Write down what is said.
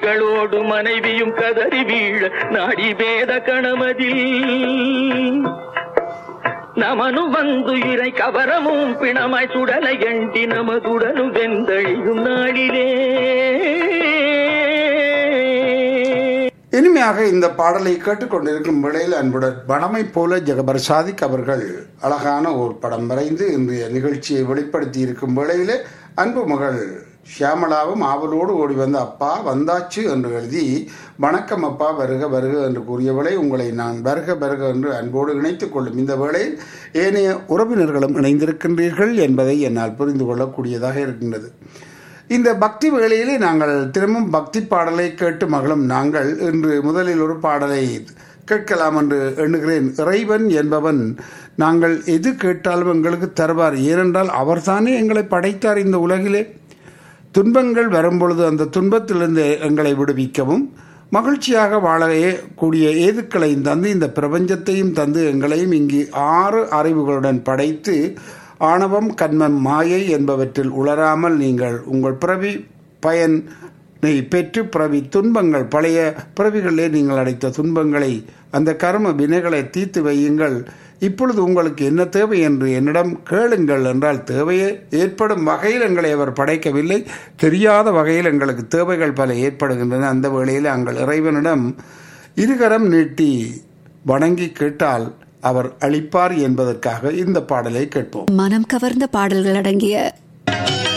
கண்களோடு மனைவியும் கதறி வீழ நாடி வேத கணமதில் நமனு வந்து இறை கவரமும் பிணமாய் சுடலை எண்டி நமதுடனு வெந்தழியும் நாளிலே இனிமையாக இந்த பாடலை கேட்டுக்கொண்டிருக்கும் வேளையில் அன்புடன் வனமை போல ஜெகபர் சாதிக் அவர்கள் அழகான ஒரு படம் வரைந்து இன்றைய நிகழ்ச்சியை வெளிப்படுத்தி இருக்கும் வேளையிலே அன்பு மகள் ஷியாமளாவும் ஆவலோடு ஓடி வந்த அப்பா வந்தாச்சு என்று எழுதி வணக்கம் அப்பா வருக வருக என்று கூறியவளை உங்களை நான் வருக வருக என்று அன்போடு இணைத்துக் கொள்ளும் இந்த வேளையில் ஏனைய உறவினர்களும் இணைந்திருக்கின்றீர்கள் என்பதை என்னால் புரிந்து கொள்ளக்கூடியதாக இருக்கின்றது இந்த பக்தி வேளையிலே நாங்கள் திரும்பவும் பக்தி பாடலை கேட்டு மகளும் நாங்கள் இன்று முதலில் ஒரு பாடலை கேட்கலாம் என்று எண்ணுகிறேன் இறைவன் என்பவன் நாங்கள் எது கேட்டாலும் எங்களுக்கு தருவார் ஏனென்றால் அவர்தானே எங்களை படைத்தார் இந்த உலகிலே துன்பங்கள் வரும்பொழுது அந்த துன்பத்திலிருந்து எங்களை விடுவிக்கவும் மகிழ்ச்சியாக வாழவே கூடிய ஏதுக்களையும் தந்து இந்த பிரபஞ்சத்தையும் தந்து எங்களையும் இங்கு ஆறு அறிவுகளுடன் படைத்து ஆணவம் கண்மம் மாயை என்பவற்றில் உளராமல் நீங்கள் உங்கள் பிறவி பயனை பெற்று பிறவி துன்பங்கள் பழைய பிறவிகளிலே நீங்கள் அடைத்த துன்பங்களை அந்த கர்ம வினைகளை தீர்த்து வையுங்கள் இப்பொழுது உங்களுக்கு என்ன தேவை என்று என்னிடம் கேளுங்கள் என்றால் தேவையே ஏற்படும் வகையில் எங்களை அவர் படைக்கவில்லை தெரியாத வகையில் எங்களுக்கு தேவைகள் பல ஏற்படுகின்றன அந்த வேளையில் நாங்கள் இறைவனிடம் இருகரம் நீட்டி வணங்கி கேட்டால் அவர் அளிப்பார் என்பதற்காக இந்த பாடலை கேட்போம் மனம் கவர்ந்த பாடல்கள் அடங்கிய